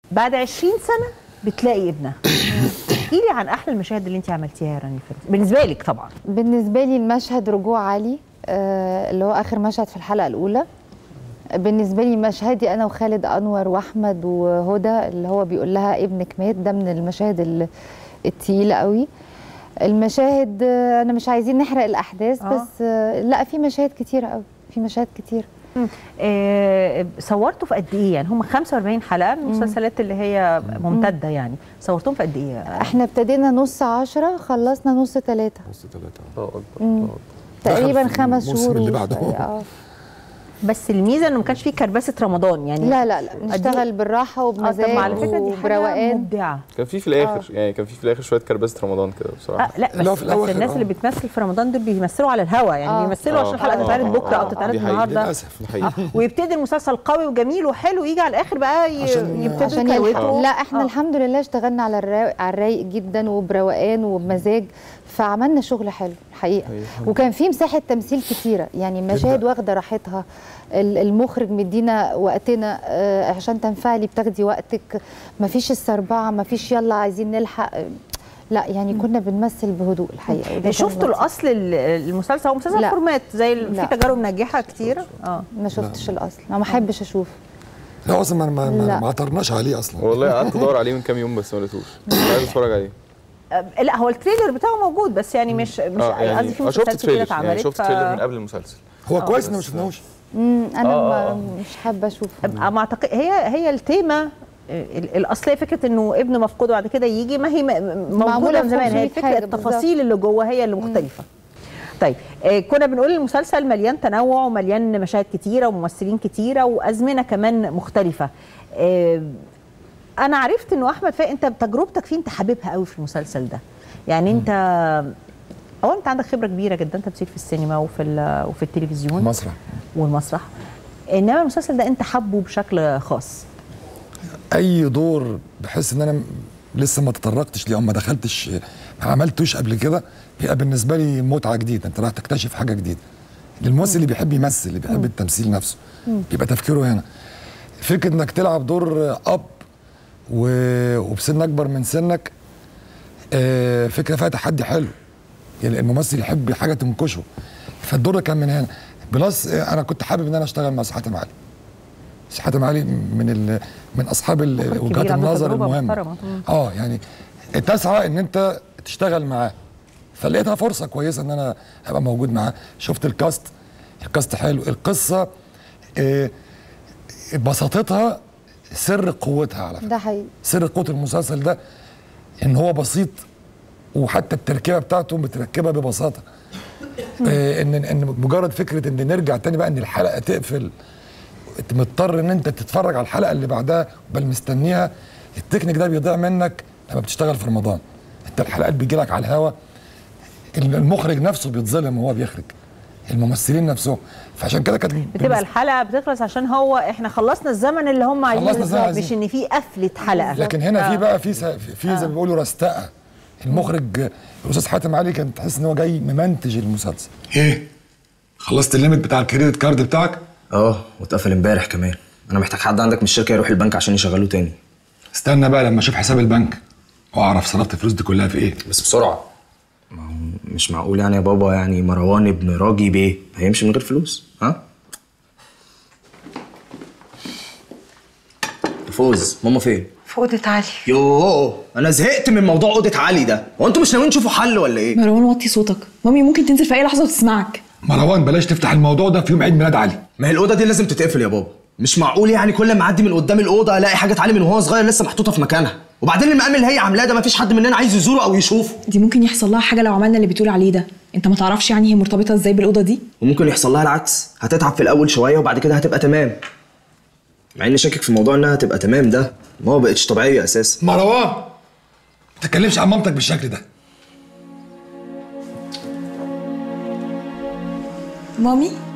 بعد 20 سنه بتلاقي ابنها احكي لي عن احلى المشاهد اللي انت عملتيها يا راني فارس بالنسبه لك طبعا بالنسبه لي المشهد رجوع علي آه، اللي هو اخر مشهد في الحلقه الاولى بالنسبه لي مشهدي انا وخالد انور واحمد وهدى اللي هو بيقول لها ابنك مات ده من المشاهد ال- التقيله قوي المشاهد آه، انا مش عايزين نحرق الاحداث آه. بس آه، لا في مشاهد كتيره قوي في مشاهد كتير آه صورتوا في قد ايه يعني هم 45 حلقه من المسلسلات اللي هي ممتده يعني صورتوهم في قد ايه احنا ابتدينا نص عشرة خلصنا نص ثلاثة نص ثلاثة اه اكبر مم. آه. تقريبا دخل في خمس الموسم شهور اللي وشوية. بعده. اه بس الميزه انه ما كانش فيه كربسه رمضان يعني لا لا لا نشتغل بالراحة اه طب وبمزاج ما على فكره دي حاجه وبروقان مبدعه كان في في الاخر يعني كان في في الاخر شويه كربسه رمضان كده بصراحه آه لا اللي هو بس, في بس الأواخر، الناس آه. اللي بتمثل في رمضان دول بيمثلوا على الهوا يعني آه. بيمثلوا عشان آه. الحلقه آه. تتعرض آه. بكره او آه. تتعرض دي حقيقة. النهارده للاسف دي حقيقة ويبتدي المسلسل قوي وجميل وحلو يجي على الاخر بقى ي- عشان- يبتدوا عشان يكروتوا. يلحق لا احنا آه. الحمد لله اشتغلنا على الرايق على الرايق جدا وبروقان وبمزاج فعملنا شغل حلو الحقيقه أيوة، الحمد وكان في مساحه تمثيل كتيره يعني مشاهد واخده راحتها ال- المخرج مدينا وقتنا آه، عشان تنفعلي بتاخدي وقتك مفيش السربعه مفيش يلا عايزين نلحق آه، لا يعني كنا بنمثل بهدوء الحقيقه وده كان شفتوا لطيف. الاصل ال- المسلسل هو مسلسل لا. فورمات زي ال- لا. في تجارب ناجحه كتير اه ما شفتش الاصل ما احبش اشوف لا اصلا ما ما, ما, لا. ما عطرناش عليه اصلا والله قعدت ادور عليه من كام يوم بس ما لقيتوش كنت عايز اتفرج عليه آه، لا هو التريلر بتاعه موجود بس يعني مش مش اه يعني قصدي في آه، شفت مسلسلات كتير تريلر اتعملت يعني شفت ف- تريلر من قبل المسلسل هو كويس انه ما بس- شفناهوش مم، انا آه، ما آه. مش حابه اشوف أبقى ما اعتقد هي هي التيمه آه، ال- الاصليه فكره انه ابن مفقود وبعد كده يجي ما هي م- م- معمولة موجوده من في زمان هي 500 الفكره حاجة التفاصيل اللي جوه هي اللي مختلفه طيب آه، كنا بنقول المسلسل مليان تنوع ومليان مشاهد كتيره وممثلين كتيره وازمنه كمان مختلفه آه، انا عرفت انه احمد فاق انت تجربتك فيه انت حاببها قوي في المسلسل ده يعني انت اولا انت عندك خبره كبيره جدا تمثيل في السينما وفي ال- وفي التلفزيون مسرح والمسرح انما المسلسل ده انت حبه بشكل خاص اي دور بحس ان انا م- لسه ما تطرقتش ليه او ما دخلتش ما عملتوش قبل كده بيبقى بالنسبه لي متعه جديده انت راح تكتشف حاجه جديده الممثل اللي بيحب يمثل اللي بيحب التمثيل نفسه بيبقى تفكيره هنا فكره انك تلعب دور اب و- وبسن اكبر من سنك آه، فكره فيها تحدي حلو يعني الممثل يحب حاجه تنكشه فالدور ده كان من هنا بلس آه، انا كنت حابب ان انا اشتغل مع حاتم علي حاتم علي من ال... من اصحاب ال- مخرج وجهات كبير، عنده النظر تجربة المهمه محترمة. مم. اه يعني تسعى ان انت تشتغل معاه فلقيتها فرصه كويسه ان انا ابقى موجود معاه شفت الكاست الكاست حلو القصه آه، بساطتها سر قوتها على فكره ده حقيقي سر قوه المسلسل ده ان هو بسيط وحتى التركيبه بتاعته متركبه ببساطه آه ان ان مجرد فكره ان نرجع تاني بقى ان الحلقه تقفل انت مضطر ان انت تتفرج على الحلقه اللي بعدها بل مستنيها التكنيك ده بيضيع منك لما بتشتغل في رمضان انت الحلقات بيجي لك على الهوا المخرج نفسه بيتظلم وهو بيخرج الممثلين نفسهم فعشان كده كانت بتبقى الحلقه بتخلص عشان هو احنا خلصنا الزمن اللي هم عايزينه خلصنا الزمن بالظبط، مش عايزينه. ان في قفله حلقه لكن هنا آه. في بقى في س- في زي ما بيقولوا رستقه المخرج الاستاذ حاتم علي كان تحس ان هو جاي ممنتج المسلسل ايه خلصت الليمت بتاع الكريدت كارد بتاعك اه واتقفل امبارح كمان انا محتاج حد عندك من الشركه يروح البنك عشان يشغلوه تاني استنى بقى لما اشوف حساب البنك واعرف صرفت الفلوس دي كلها في ايه بس بسرعه ما هو مش معقول يعني يا بابا يعني مروان ابن راجي بيه هيمشي من غير فلوس ها فوز ماما فين في اوضه علي يوه انا زهقت من موضوع اوضه علي ده هو انتوا مش ناويين تشوفوا حل ولا ايه مروان وطي صوتك مامي ممكن تنزل في اي لحظه وتسمعك مروان بلاش تفتح الموضوع ده في يوم عيد ميلاد علي ما هي الاوضه دي لازم تتقفل يا بابا مش معقول يعني كل ما اعدي من قدام الاوضه الاقي حاجه علي من وهو صغير لسه محطوطه في مكانها وبعدين المقام اللي هي عاملاه ده مفيش حد مننا عايز يزوره او يشوفه دي ممكن يحصل لها حاجه لو عملنا اللي بتقول عليه ده انت ما تعرفش يعني هي مرتبطه ازاي بالاوضه دي وممكن يحصل لها العكس هتتعب في الاول شويه وبعد كده هتبقى تمام مع اني شاكك في موضوع انها تبقى تمام ده ما هو بقتش طبيعيه اساسا مروان ما تتكلمش عن مامتك بالشكل ده مامي